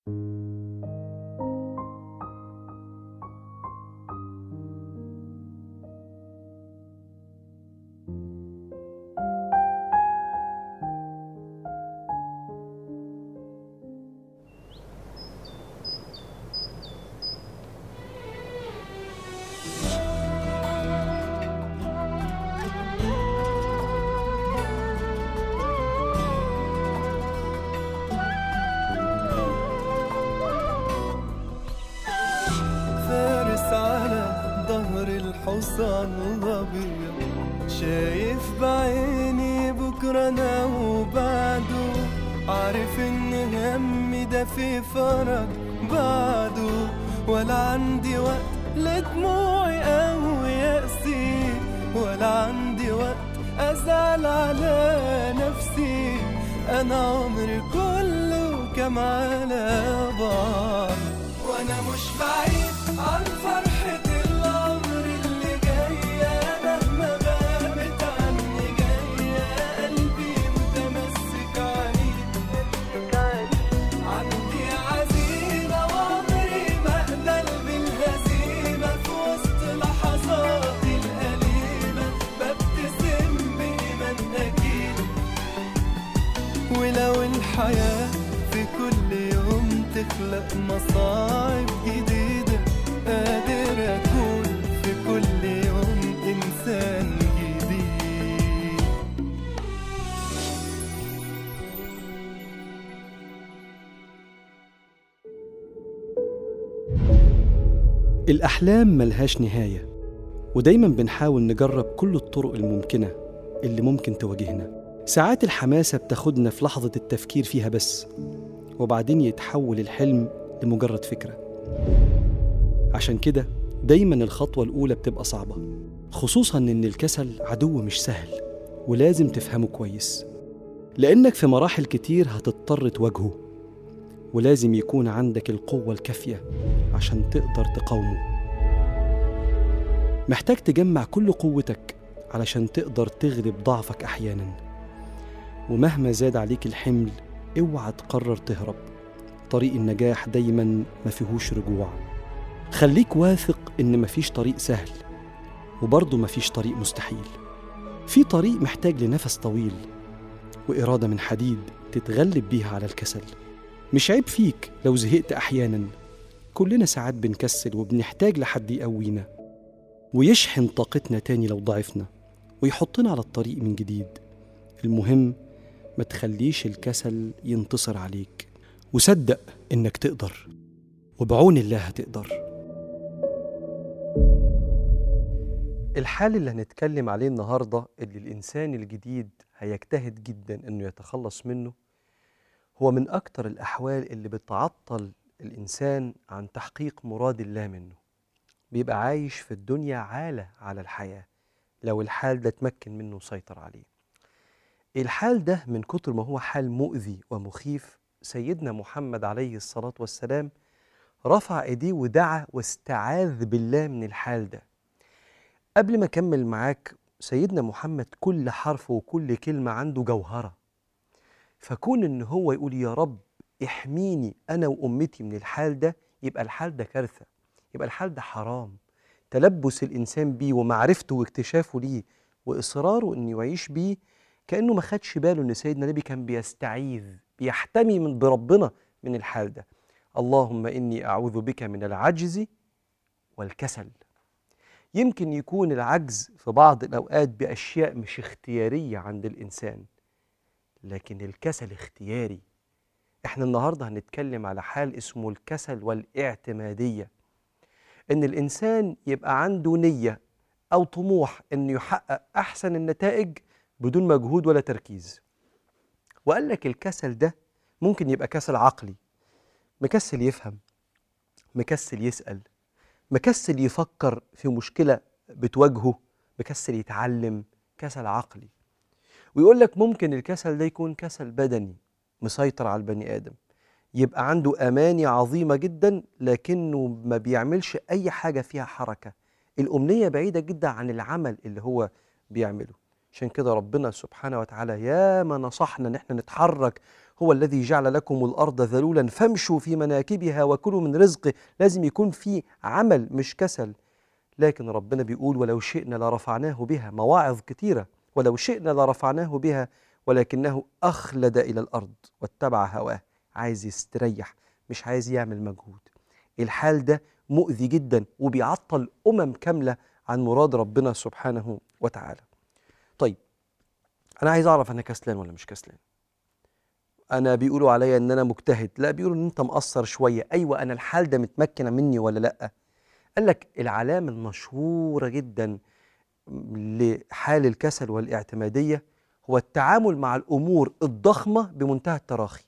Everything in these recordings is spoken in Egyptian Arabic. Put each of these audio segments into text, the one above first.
فارس على ظهر الحصان الابيض شايف بعيني بكره انا وبعده عارف ان همي ده في فرج بعده ولا عندي وقت لدموعي او يأسي ولا عندي وقت ازعل على نفسي انا عمري كله كم على بعض وانا مش بعيد عن فرحة العمر اللي جاية مهما غابت عني جاية قلبي متمسك عنيد عندي عزيمة وعمري ما اقبل بالهزيمة في وسط لحظاتي الأليمة ببتسم بإيمان أكيد ولو الحياة في كل يوم تخلق مصاعب جديدة قادر أكون في كل يوم إنسان جديد الأحلام ملهاش نهاية ودايما بنحاول نجرب كل الطرق الممكنة اللي ممكن تواجهنا ساعات الحماسة بتاخدنا في لحظة التفكير فيها بس وبعدين يتحول الحلم لمجرد فكرة عشان كده دايما الخطوة الأولى بتبقى صعبة خصوصا إن الكسل عدو مش سهل ولازم تفهمه كويس لأنك في مراحل كتير هتضطر تواجهه ولازم يكون عندك القوة الكافية عشان تقدر تقاومه محتاج تجمع كل قوتك علشان تقدر تغلب ضعفك أحيانا ومهما زاد عليك الحمل اوعى تقرر تهرب طريق النجاح دايما ما فيهوش رجوع خليك واثق ان مفيش طريق سهل وبرضه مفيش طريق مستحيل في طريق محتاج لنفس طويل وإرادة من حديد تتغلب بيها على الكسل مش عيب فيك لو زهقت أحيانا كلنا ساعات بنكسل وبنحتاج لحد يقوينا ويشحن طاقتنا تاني لو ضعفنا ويحطنا على الطريق من جديد المهم ما تخليش الكسل ينتصر عليك وصدق إنك تقدر وبعون الله هتقدر الحال اللي هنتكلم عليه النهاردة اللي الإنسان الجديد هيجتهد جدا إنه يتخلص منه هو من أكتر الأحوال اللي بتعطل الإنسان عن تحقيق مراد الله منه بيبقى عايش في الدنيا عالة على الحياة لو الحال ده اتمكن منه وسيطر عليه الحال ده من كتر ما هو حال مؤذي ومخيف سيدنا محمد عليه الصلاة والسلام رفع ايديه ودعا واستعاذ بالله من الحال ده قبل ما اكمل معاك سيدنا محمد كل حرف وكل كلمة عنده جوهرة فكون ان هو يقول يا رب احميني انا وامتي من الحال ده يبقى الحال ده كارثة يبقى الحال ده حرام تلبس الانسان بيه ومعرفته واكتشافه ليه واصراره انه يعيش بيه كانه ما خدش باله ان سيدنا النبي كان بيستعيذ بيحتمي من بربنا من الحال ده اللهم اني اعوذ بك من العجز والكسل يمكن يكون العجز في بعض الاوقات باشياء مش اختياريه عند الانسان لكن الكسل اختياري احنا النهارده هنتكلم على حال اسمه الكسل والاعتماديه ان الانسان يبقى عنده نيه او طموح انه يحقق احسن النتائج بدون مجهود ولا تركيز وقال لك الكسل ده ممكن يبقى كسل عقلي مكسل يفهم مكسل يسأل مكسل يفكر في مشكلة بتواجهه مكسل يتعلم كسل عقلي ويقول لك ممكن الكسل ده يكون كسل بدني مسيطر على البني آدم يبقى عنده أماني عظيمة جدا لكنه ما بيعملش أي حاجة فيها حركة الأمنية بعيدة جدا عن العمل اللي هو بيعمله عشان كده ربنا سبحانه وتعالى يا ما نصحنا ان احنا نتحرك هو الذي جعل لكم الارض ذلولا فامشوا في مناكبها وكلوا من رزقه لازم يكون في عمل مش كسل لكن ربنا بيقول ولو شئنا لرفعناه بها مواعظ كتيره ولو شئنا لرفعناه بها ولكنه اخلد الى الارض واتبع هواه عايز يستريح مش عايز يعمل مجهود الحال ده مؤذي جدا وبيعطل امم كامله عن مراد ربنا سبحانه وتعالى طيب انا عايز اعرف انا كسلان ولا مش كسلان انا بيقولوا عليا ان انا مجتهد لا بيقولوا ان انت مقصر شويه ايوه انا الحال ده متمكن مني ولا لا قال لك العلامه المشهوره جدا لحال الكسل والاعتماديه هو التعامل مع الامور الضخمه بمنتهى التراخي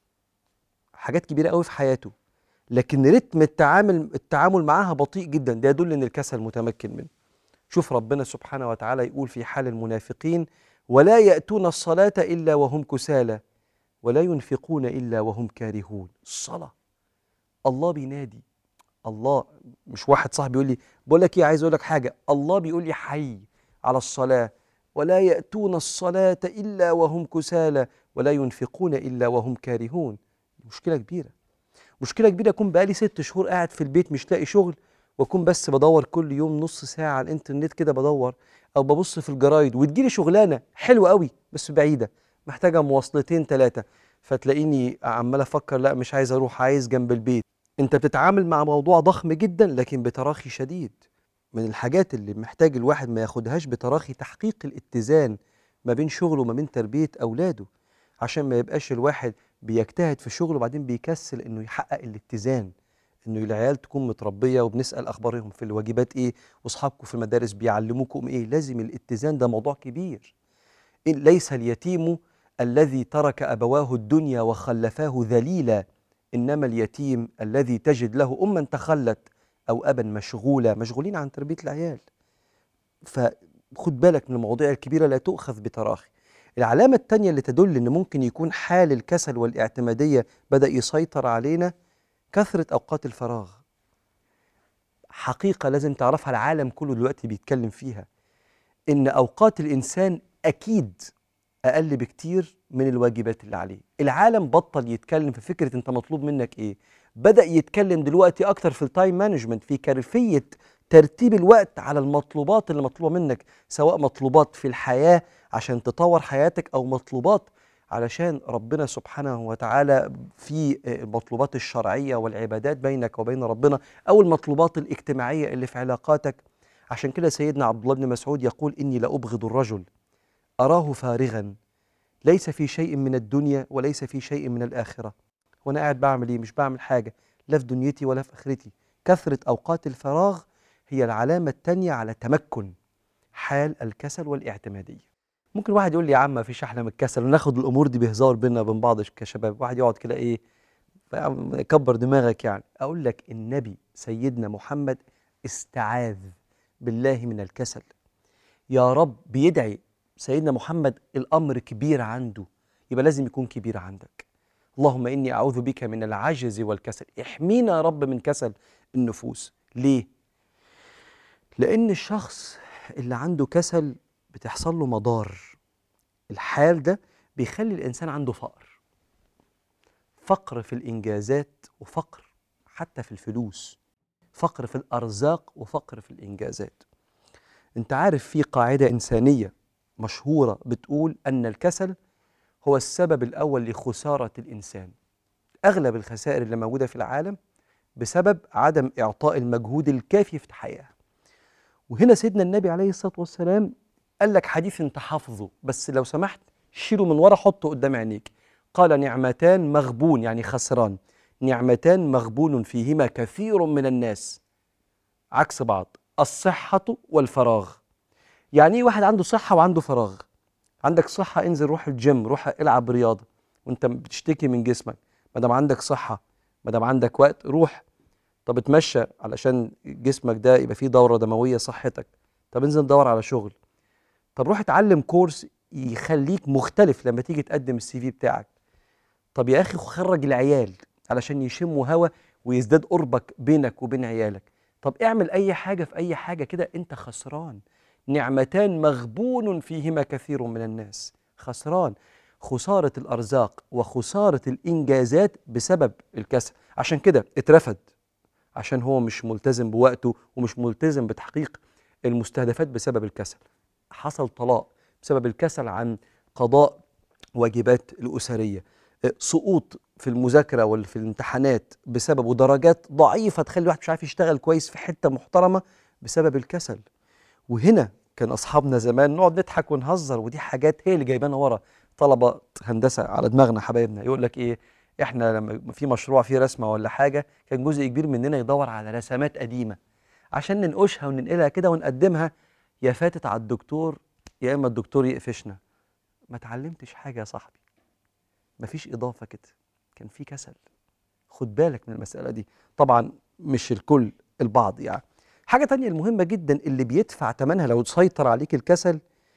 حاجات كبيره قوي في حياته لكن رتم التعامل التعامل معاها بطيء جدا ده يدل ان الكسل متمكن منه شوف ربنا سبحانه وتعالى يقول في حال المنافقين ولا ياتون الصلاه الا وهم كسالى ولا ينفقون الا وهم كارهون الصلاه الله بينادي الله مش واحد صاحبي يقول لي بقول لك ايه عايز اقول لك حاجه الله بيقول لي حي على الصلاه ولا ياتون الصلاه الا وهم كسالى ولا ينفقون الا وهم كارهون مشكله كبيره مشكله كبيره اكون بقالي ست شهور قاعد في البيت مش لاقي شغل واكون بس بدور كل يوم نص ساعه على الانترنت كده بدور او ببص في الجرايد وتجيلي شغلانه حلوه قوي بس بعيده محتاجه مواصلتين ثلاثه فتلاقيني عمال افكر لا مش عايز اروح عايز جنب البيت انت بتتعامل مع موضوع ضخم جدا لكن بتراخي شديد من الحاجات اللي محتاج الواحد ما ياخدهاش بتراخي تحقيق الاتزان ما بين شغله وما بين تربيه اولاده عشان ما يبقاش الواحد بيجتهد في شغله وبعدين بيكسل انه يحقق الاتزان انه العيال تكون متربيه وبنسال اخبارهم في الواجبات ايه واصحابكم في المدارس بيعلموكم ايه لازم الاتزان ده موضوع كبير إن ليس اليتيم الذي ترك ابواه الدنيا وخلفاه ذليلا انما اليتيم الذي تجد له اما تخلت او ابا مشغولا مشغولين عن تربيه العيال فخد بالك من المواضيع الكبيره لا تؤخذ بتراخي العلامة التانية اللي تدل إن ممكن يكون حال الكسل والاعتمادية بدأ يسيطر علينا كثرة أوقات الفراغ حقيقة لازم تعرفها العالم كله دلوقتي بيتكلم فيها إن أوقات الإنسان أكيد أقل بكتير من الواجبات اللي عليه العالم بطل يتكلم في فكرة أنت مطلوب منك إيه بدأ يتكلم دلوقتي أكتر في التايم مانجمنت في كيفية ترتيب الوقت على المطلوبات اللي مطلوبة منك سواء مطلوبات في الحياة عشان تطور حياتك أو مطلوبات علشان ربنا سبحانه وتعالى في المطلوبات الشرعية والعبادات بينك وبين ربنا أو المطلوبات الاجتماعية اللي في علاقاتك عشان كده سيدنا عبد الله بن مسعود يقول إني لأبغض الرجل أراه فارغا ليس في شيء من الدنيا وليس في شيء من الآخرة وأنا قاعد بعمل إيه مش بعمل حاجة لا في دنيتي ولا في آخرتي كثرة أوقات الفراغ هي العلامة التانية على تمكن حال الكسل والاعتمادية ممكن واحد يقول لي يا عم ما فيش احلى من الكسل وناخد الامور دي بهزار بينا وبين بعض كشباب واحد يقعد كده ايه يكبر دماغك يعني اقول لك النبي سيدنا محمد استعاذ بالله من الكسل يا رب بيدعي سيدنا محمد الامر كبير عنده يبقى لازم يكون كبير عندك اللهم اني اعوذ بك من العجز والكسل احمينا يا رب من كسل النفوس ليه لان الشخص اللي عنده كسل بتحصل له مضار الحال ده بيخلي الانسان عنده فقر فقر في الانجازات وفقر حتى في الفلوس فقر في الارزاق وفقر في الانجازات انت عارف في قاعده انسانيه مشهوره بتقول ان الكسل هو السبب الاول لخساره الانسان اغلب الخسائر اللي موجوده في العالم بسبب عدم اعطاء المجهود الكافي في الحياه وهنا سيدنا النبي عليه الصلاه والسلام قال لك حديث انت حافظه بس لو سمحت شيله من ورا حطه قدام عينيك قال نعمتان مغبون يعني خسران نعمتان مغبون فيهما كثير من الناس عكس بعض الصحة والفراغ يعني ايه واحد عنده صحة وعنده فراغ عندك صحة انزل روح الجيم روح العب رياضة وانت بتشتكي من جسمك ما دام عندك صحة ما دام عندك وقت روح طب اتمشى علشان جسمك ده يبقى فيه دورة دموية صحتك طب انزل دور على شغل طب روح اتعلم كورس يخليك مختلف لما تيجي تقدم السي في بتاعك طب يا اخي خرج العيال علشان يشموا هوا ويزداد قربك بينك وبين عيالك طب اعمل اي حاجه في اي حاجه كده انت خسران نعمتان مغبون فيهما كثير من الناس خسران خسارة الأرزاق وخسارة الإنجازات بسبب الكسل عشان كده اترفد عشان هو مش ملتزم بوقته ومش ملتزم بتحقيق المستهدفات بسبب الكسل حصل طلاق بسبب الكسل عن قضاء واجبات الأسرية اه، سقوط في المذاكرة ولا في الامتحانات بسبب ودرجات ضعيفة تخلي الواحد مش عارف يشتغل كويس في حتة محترمة بسبب الكسل وهنا كان أصحابنا زمان نقعد نضحك ونهزر ودي حاجات هي اللي جايبانا ورا طلبة هندسة على دماغنا حبايبنا يقول لك إيه إحنا لما في مشروع فيه رسمة ولا حاجة كان جزء كبير مننا يدور على رسمات قديمة عشان ننقشها وننقلها كده ونقدمها يا فاتت على الدكتور يا إما الدكتور يقفشنا ما اتعلمتش حاجة يا صاحبي مفيش إضافة كده كان في كسل خد بالك من المسألة دي طبعا مش الكل البعض يعني حاجة تانية المهمة جدا اللي بيدفع ثمنها لو سيطر عليك الكسل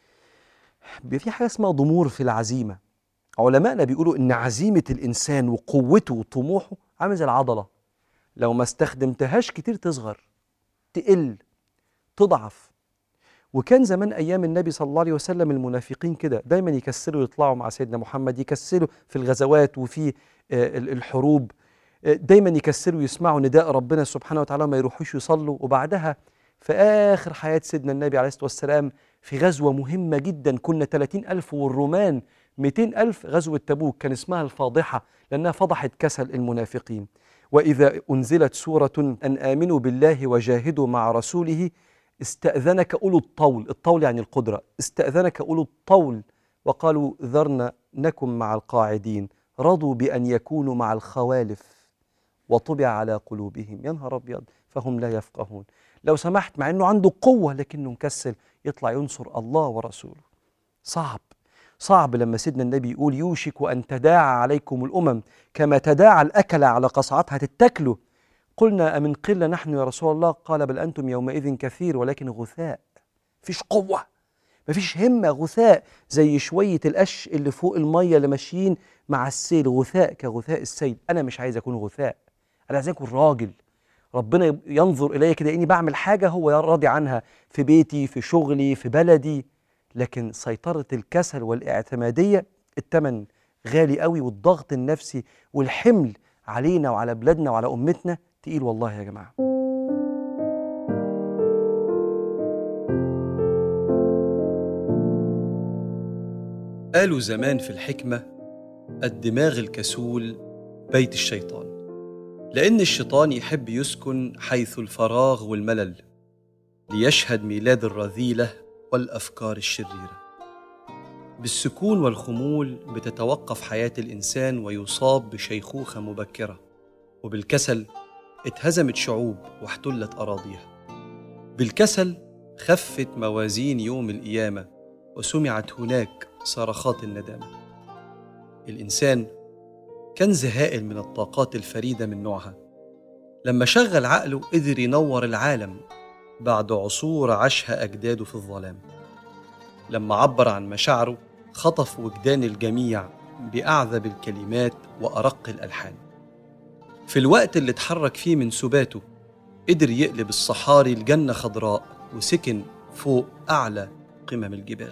بيبقى في حاجة اسمها ضمور في العزيمة علمائنا بيقولوا إن عزيمة الإنسان وقوته وطموحه عامل زي العضلة لو ما استخدمتهاش كتير تصغر تقل تضعف وكان زمان ايام النبي صلى الله عليه وسلم المنافقين كده دايما يكسلوا يطلعوا مع سيدنا محمد يكسلوا في الغزوات وفي آه، ال- الحروب آه، دايما يكسلوا يسمعوا نداء ربنا سبحانه وتعالى وما يروحوش يصلوا وبعدها في آخر حياة سيدنا النبي عليه الصلاة والسلام في غزوة مهمة جدا كنا 30 ألف والرومان 200 ألف غزوة تبوك كان اسمها الفاضحة لأنها فضحت كسل المنافقين وإذا أنزلت سورة أن آمنوا بالله وجاهدوا مع رسوله استأذنك أولو الطول الطول يعني القدرة استأذنك أولو الطول وقالوا ذرنا نكن مع القاعدين رضوا بأن يكونوا مع الخوالف وطبع على قلوبهم يا نهار أبيض فهم لا يفقهون لو سمحت مع أنه عنده قوة لكنه مكسل يطلع ينصر الله ورسوله صعب صعب لما سيدنا النبي يقول يوشك أن تداعى عليكم الأمم كما تداعى الأكلة على قصعتها تتكلوا قلنا أمن قلة نحن يا رسول الله قال بل أنتم يومئذ كثير ولكن غثاء فيش قوة مفيش همة غثاء زي شوية القش اللي فوق المية اللي ماشيين مع السيل غثاء كغثاء السيل أنا مش عايز أكون غثاء أنا عايز أكون راجل ربنا ينظر إلي كده إني بعمل حاجة هو راضي عنها في بيتي في شغلي في بلدي لكن سيطرة الكسل والاعتمادية التمن غالي قوي والضغط النفسي والحمل علينا وعلى بلادنا وعلى أمتنا تقيل والله يا جماعة قالوا زمان في الحكمة الدماغ الكسول بيت الشيطان لأن الشيطان يحب يسكن حيث الفراغ والملل ليشهد ميلاد الرذيلة والأفكار الشريرة بالسكون والخمول بتتوقف حياة الإنسان ويصاب بشيخوخة مبكرة وبالكسل اتهزمت شعوب واحتلت أراضيها بالكسل خفت موازين يوم القيامة وسمعت هناك صرخات الندامة الإنسان كنز هائل من الطاقات الفريدة من نوعها لما شغل عقله قدر ينور العالم بعد عصور عاشها أجداده في الظلام لما عبر عن مشاعره خطف وجدان الجميع بأعذب الكلمات وأرق الألحان في الوقت اللي اتحرك فيه من سباته قدر يقلب الصحاري لجنة خضراء وسكن فوق أعلى قمم الجبال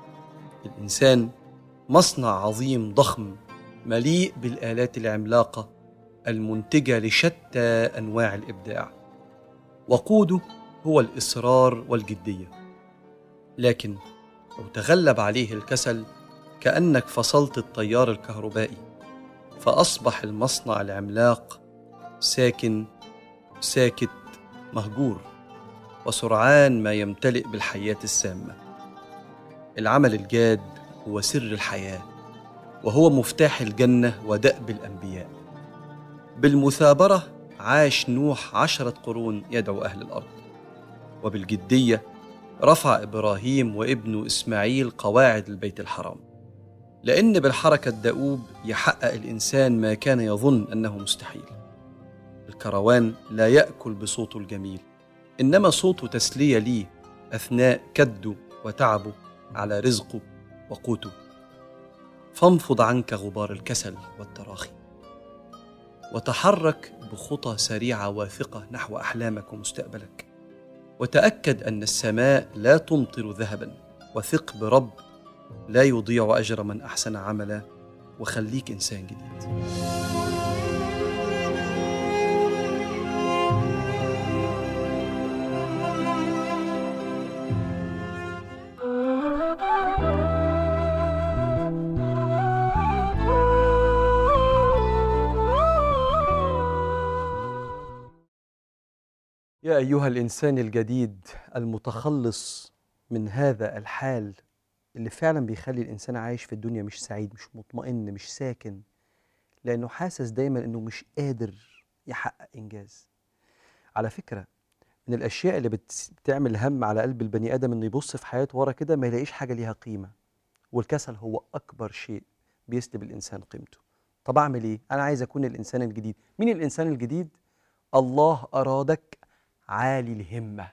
الإنسان مصنع عظيم ضخم مليء بالآلات العملاقة المنتجة لشتى أنواع الإبداع وقوده هو الإصرار والجدية لكن لو تغلب عليه الكسل كأنك فصلت التيار الكهربائي فأصبح المصنع العملاق ساكن ساكت مهجور وسرعان ما يمتلئ بالحياة السامة العمل الجاد هو سر الحياة وهو مفتاح الجنة ودأب الأنبياء بالمثابرة عاش نوح عشرة قرون يدعو أهل الأرض وبالجدية رفع إبراهيم وابنه إسماعيل قواعد البيت الحرام لأن بالحركة الدؤوب يحقق الإنسان ما كان يظن أنه مستحيل الكروان لا يأكل بصوته الجميل إنما صوته تسلية ليه أثناء كده وتعبه على رزقه وقوته فانفض عنك غبار الكسل والتراخي وتحرك بخطى سريعة واثقة نحو أحلامك ومستقبلك وتأكد أن السماء لا تمطر ذهبا وثق برب لا يضيع أجر من أحسن عملا وخليك إنسان جديد يا أيها الإنسان الجديد المتخلص من هذا الحال اللي فعلا بيخلي الإنسان عايش في الدنيا مش سعيد مش مطمئن مش ساكن لأنه حاسس دايما إنه مش قادر يحقق إنجاز على فكرة من الأشياء اللي بت- بتعمل هم على قلب البني آدم إنه يبص في حياته ورا كده ما يلاقيش حاجة ليها قيمة والكسل هو أكبر شيء بيسلب الإنسان قيمته طب أعمل إيه؟ أنا عايز أكون الإنسان الجديد مين الإنسان الجديد؟ الله أرادك عالي الهمة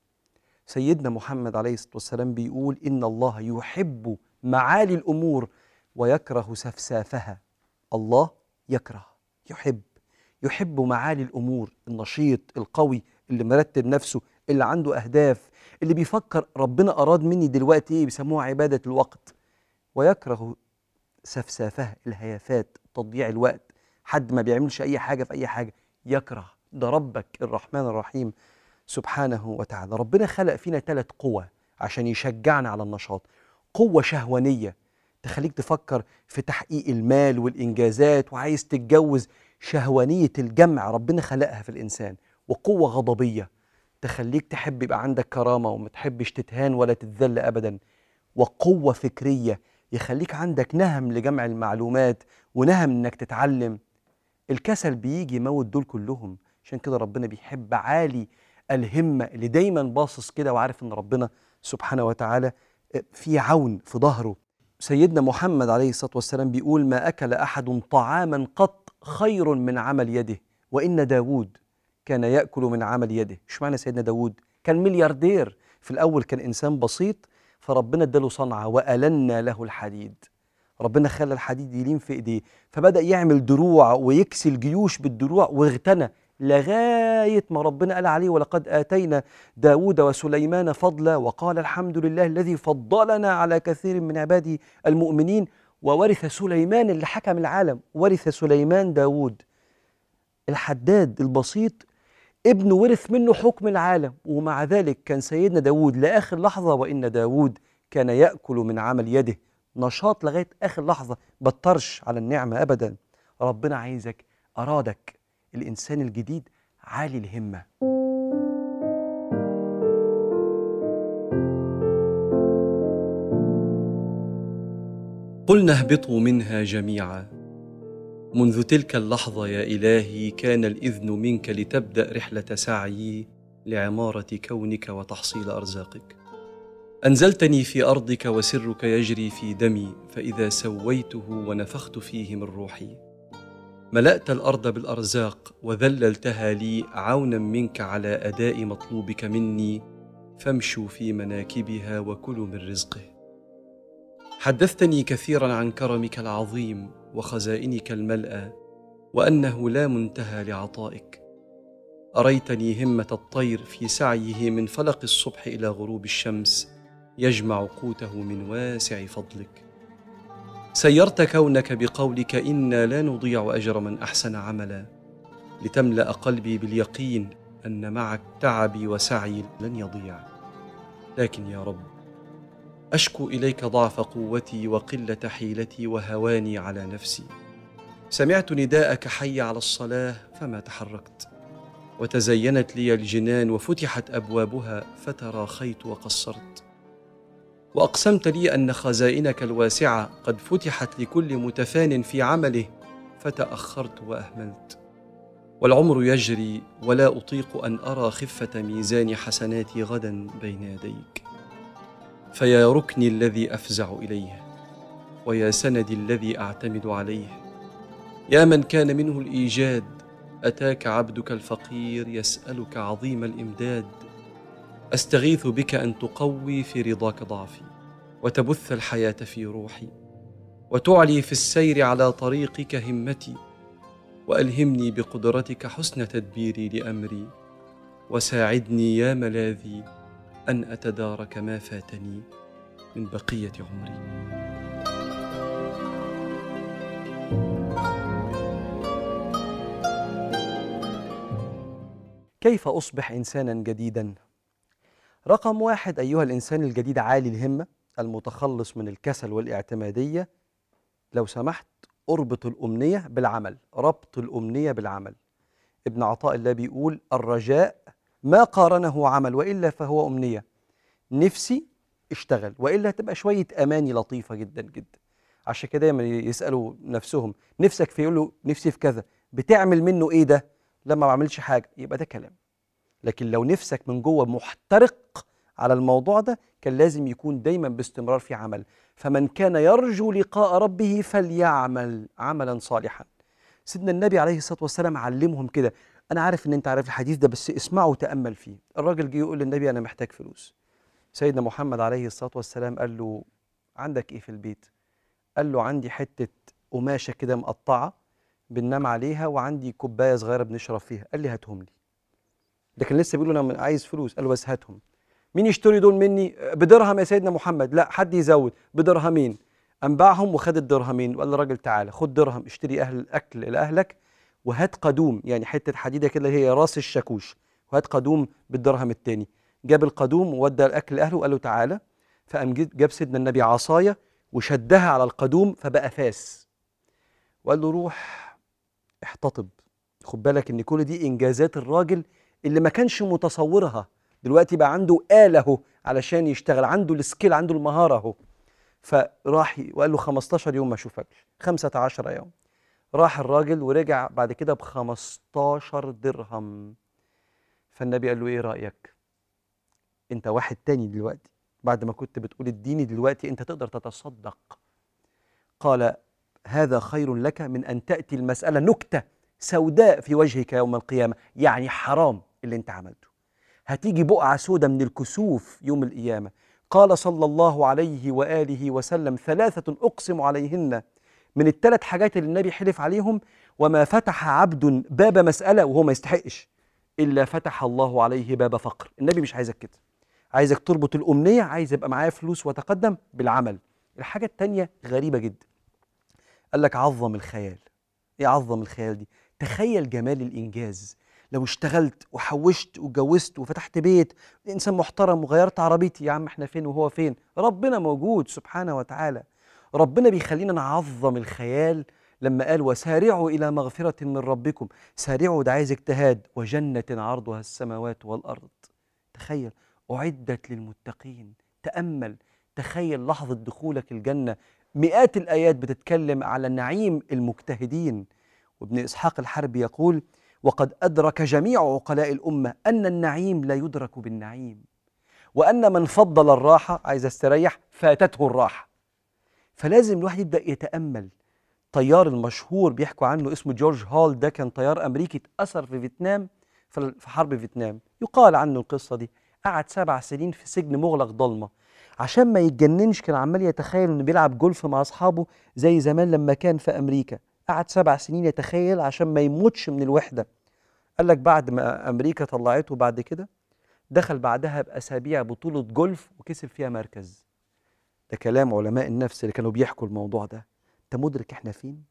سيدنا محمد عليه الصلاة والسلام بيقول إن الله يحب معالي الأمور ويكره سفسافها الله يكره يحب يحب معالي الأمور النشيط القوي اللي مرتب نفسه اللي عنده أهداف اللي بيفكر ربنا أراد مني دلوقتي إيه بيسموها عبادة الوقت ويكره سفسافها الهيافات تضييع الوقت حد ما بيعملش أي حاجة في أي حاجة يكره ده ربك الرحمن الرحيم سبحانه وتعالى ربنا خلق فينا ثلاث قوى عشان يشجعنا على النشاط قوة شهوانية تخليك تفكر في تحقيق المال والإنجازات وعايز تتجوز شهوانية الجمع ربنا خلقها في الإنسان وقوة غضبية تخليك تحب يبقى عندك كرامة وما تحبش تتهان ولا تتذل أبدا وقوة فكرية يخليك عندك نهم لجمع المعلومات ونهم إنك تتعلم الكسل بيجي يموت دول كلهم عشان كده ربنا بيحب عالي الهمة اللي دايما باصص كده وعارف ان ربنا سبحانه وتعالى في عون في ظهره سيدنا محمد عليه الصلاة والسلام بيقول ما أكل أحد طعاما قط خير من عمل يده وإن داود كان يأكل من عمل يده شو معنى سيدنا داود كان ملياردير في الأول كان إنسان بسيط فربنا اداله صنعة وألنا له الحديد ربنا خلى الحديد يلين في ايديه فبدا يعمل دروع ويكسي الجيوش بالدروع واغتنى لغايه ما ربنا قال عليه ولقد اتينا داود وسليمان فضلا وقال الحمد لله الذي فضلنا على كثير من عباده المؤمنين وورث سليمان اللي حكم العالم ورث سليمان داود الحداد البسيط ابنه ورث منه حكم العالم ومع ذلك كان سيدنا داود لآخر لحظة وإن داود كان يأكل من عمل يده نشاط لغايه اخر لحظه بطرش على النعمه ابدا ربنا عايزك ارادك الانسان الجديد عالي الهمه قلنا اهبطوا منها جميعا منذ تلك اللحظه يا الهي كان الاذن منك لتبدا رحله سعيي لعماره كونك وتحصيل ارزاقك انزلتني في ارضك وسرك يجري في دمي فاذا سويته ونفخت فيه من روحي ملات الارض بالارزاق وذللتها لي عونا منك على اداء مطلوبك مني فامشوا في مناكبها وكلوا من رزقه حدثتني كثيرا عن كرمك العظيم وخزائنك الملأى وانه لا منتهى لعطائك اريتني همه الطير في سعيه من فلق الصبح الى غروب الشمس يجمع قوته من واسع فضلك سيرت كونك بقولك انا لا نضيع اجر من احسن عملا لتملا قلبي باليقين ان معك تعبي وسعي لن يضيع لكن يا رب اشكو اليك ضعف قوتي وقله حيلتي وهواني على نفسي سمعت نداءك حي على الصلاه فما تحركت وتزينت لي الجنان وفتحت ابوابها فتراخيت وقصرت واقسمت لي ان خزائنك الواسعه قد فتحت لكل متفان في عمله فتاخرت واهملت والعمر يجري ولا اطيق ان ارى خفه ميزان حسناتي غدا بين يديك فيا ركني الذي افزع اليه ويا سندي الذي اعتمد عليه يا من كان منه الايجاد اتاك عبدك الفقير يسالك عظيم الامداد استغيث بك ان تقوي في رضاك ضعفي وتبث الحياه في روحي وتعلي في السير على طريقك همتي والهمني بقدرتك حسن تدبيري لامري وساعدني يا ملاذي ان اتدارك ما فاتني من بقيه عمري كيف اصبح انسانا جديدا رقم واحد ايها الانسان الجديد عالي الهمه المتخلص من الكسل والاعتماديه لو سمحت اربط الامنيه بالعمل ربط الامنيه بالعمل ابن عطاء الله بيقول الرجاء ما قارنه عمل والا فهو امنيه نفسي اشتغل والا تبقى شويه اماني لطيفه جدا جدا عشان كده دايما يسالوا نفسهم نفسك في يقولوا نفسي في كذا بتعمل منه ايه ده لما ما بعملش حاجه يبقى ده كلام لكن لو نفسك من جوه محترق على الموضوع ده كان لازم يكون دايما باستمرار في عمل فمن كان يرجو لقاء ربه فليعمل عملا صالحا سيدنا النبي عليه الصلاه والسلام علمهم كده انا عارف ان انت عارف الحديث ده بس اسمعه وتامل فيه الراجل جه يقول للنبي انا محتاج فلوس سيدنا محمد عليه الصلاه والسلام قال له عندك ايه في البيت قال له عندي حته قماشه كده مقطعه بننام عليها وعندي كوبايه صغيره بنشرب فيها قال لي هاتهم لي ده كان لسه بيقول له انا عايز فلوس قال له بس هاتهم مين يشتري دول مني بدرهم يا سيدنا محمد لا حد يزود بدرهمين انباعهم وخد الدرهمين وقال للراجل تعالى خد درهم اشتري اهل الاكل لاهلك وهات قدوم يعني حته حديده كده هي راس الشاكوش وهات قدوم بالدرهم التاني جاب القدوم وودى الاكل لاهله وقال له تعالى فقام جاب سيدنا النبي عصايه وشدها على القدوم فبقى فاس وقال له روح احتطب خد بالك ان كل دي انجازات الراجل اللي ما كانش متصورها دلوقتي بقى عنده آلة اهو علشان يشتغل عنده السكيل عنده المهارة اهو فراح وقال له 15 يوم ما اشوفكش 15 يوم راح الراجل ورجع بعد كده ب 15 درهم فالنبي قال له ايه رأيك انت واحد تاني دلوقتي بعد ما كنت بتقول اديني دلوقتي انت تقدر تتصدق قال هذا خير لك من ان تأتي المسألة نكتة سوداء في وجهك يوم القيامة يعني حرام اللي انت عملته هتيجي بقعة سودة من الكسوف يوم القيامة قال صلى الله عليه وآله وسلم ثلاثة أقسم عليهن من الثلاث حاجات اللي النبي حلف عليهم وما فتح عبد باب مسألة وهو ما يستحقش إلا فتح الله عليه باب فقر النبي مش عايزك كده عايزك تربط الأمنية عايز يبقى معايا فلوس وتقدم بالعمل الحاجة التانية غريبة جدا قال لك عظم الخيال ايه عظم الخيال دي تخيل جمال الإنجاز لو اشتغلت وحوشت وجوزت وفتحت بيت انسان محترم وغيرت عربيتي يا عم احنا فين وهو فين ربنا موجود سبحانه وتعالى ربنا بيخلينا نعظم الخيال لما قال وسارعوا الى مغفره من ربكم سارعوا ده عايز اجتهاد وجنه عرضها السماوات والارض تخيل اعدت للمتقين تامل تخيل لحظه دخولك الجنه مئات الايات بتتكلم على نعيم المجتهدين وابن اسحاق الحربي يقول وقد أدرك جميع عقلاء الأمة أن النعيم لا يدرك بالنعيم وأن من فضل الراحة عايز استريح فاتته الراحة فلازم الواحد يبدأ يتأمل طيار المشهور بيحكوا عنه اسمه جورج هول ده كان طيار أمريكي اتأثر في فيتنام في حرب فيتنام يقال عنه القصة دي قعد سبع سنين في سجن مغلق ضلمة عشان ما يتجننش كان عمال يتخيل انه بيلعب جولف مع اصحابه زي زمان لما كان في امريكا قعد سبع سنين يتخيل عشان ما يموتش من الوحدة قال لك بعد ما أمريكا طلعته بعد كده دخل بعدها بأسابيع بطولة جولف وكسب فيها مركز ده كلام علماء النفس اللي كانوا بيحكوا الموضوع ده انت مدرك احنا فين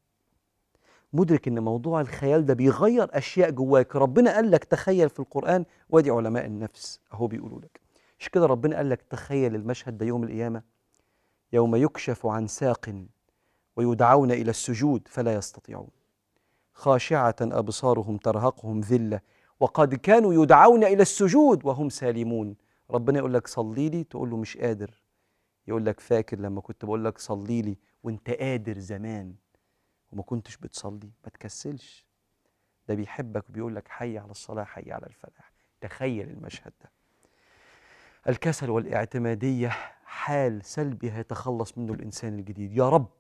مدرك ان موضوع الخيال ده بيغير اشياء جواك ربنا قال لك تخيل في القران وادي علماء النفس اهو بيقولوا لك مش كده ربنا قال لك تخيل المشهد ده يوم القيامه يوم يكشف عن ساق ويدعون الى السجود فلا يستطيعون خاشعه ابصارهم ترهقهم ذله وقد كانوا يدعون الى السجود وهم سالمون ربنا يقول لك صلي لي تقول له مش قادر يقول لك فاكر لما كنت بقول لك صلي لي وانت قادر زمان وما كنتش بتصلي ما تكسلش ده بيحبك وبيقول لك حي على الصلاه حي على الفلاح تخيل المشهد ده الكسل والاعتماديه حال سلبي هيتخلص منه الانسان الجديد يا رب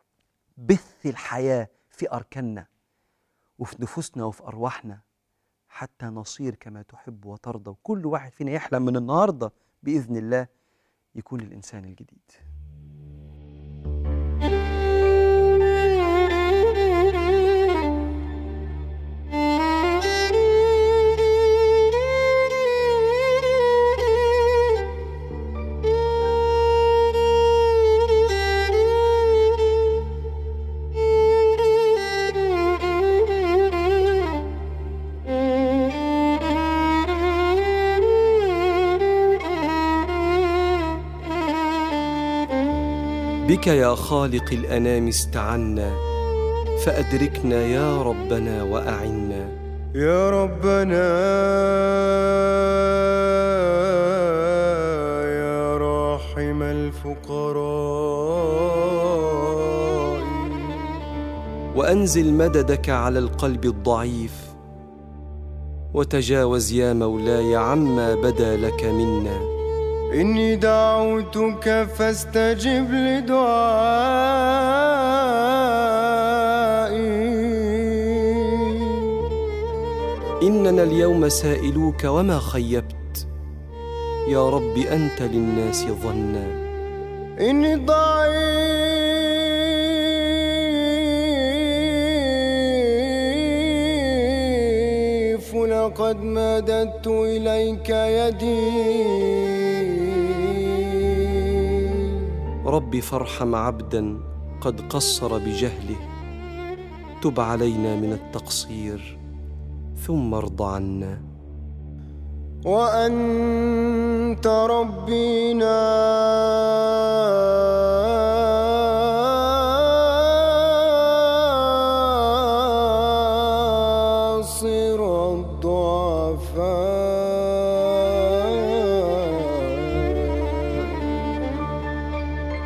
بث الحياه في اركاننا وفي نفوسنا وفي ارواحنا حتى نصير كما تحب وترضى وكل واحد فينا يحلم من النهارده باذن الله يكون الانسان الجديد بك يا خالق الانام استعنا فادركنا يا ربنا واعنا يا ربنا يا راحم الفقراء وانزل مددك على القلب الضعيف وتجاوز يا مولاي عما بدا لك منا إني دعوتك فاستجب لدعائي اننا اليوم سائلوك وما خيبت يا رب انت للناس ظنا إني ضعيف لقد مددت إليك يدي رب فارحم عبدا قد قصر بجهله تب علينا من التقصير ثم ارض عنا وأنت ربنا ناصر الضعفاء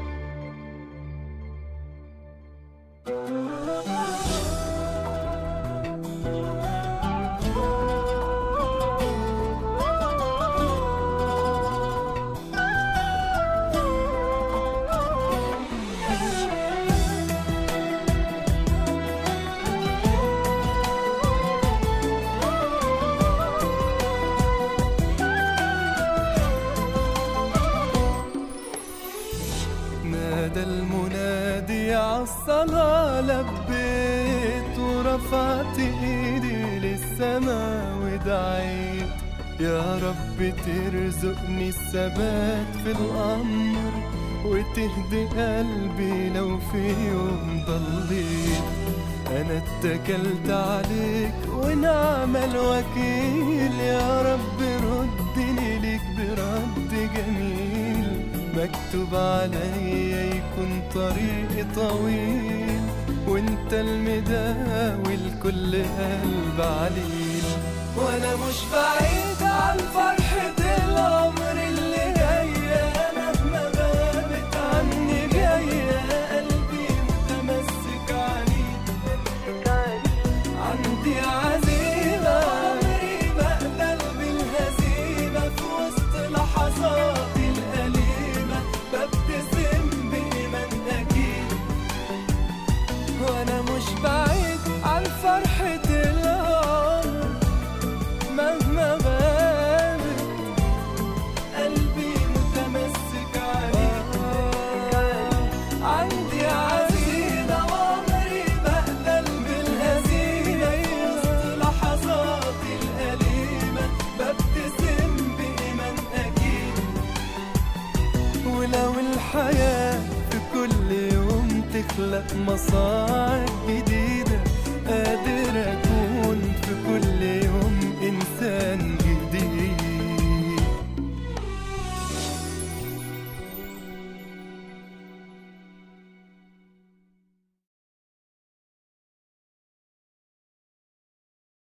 نادى المنادي عالصلاة لبيت ورفعت ايدي للسما ودعيت يا رب ترزقني الثبات في الأمر وتهدي قلبي لو في يوم ضليت أنا اتكلت عليك ونعم الوكيل يا رب ردني ليك برد جميل مكتوب عليا يكون طريقي طويل وانت المداوي لكل قلب عليل وانا مش بعيد عن فرحة العمر اللي جاية مهما غابت عني جاية قلبي متمسك عليك عندي عزيمة عمري بقبل بالهزيمة في وسط لحظاتي الأليمة ببتسم بإيمان أكيد وأنا مش بعيد عن فرحة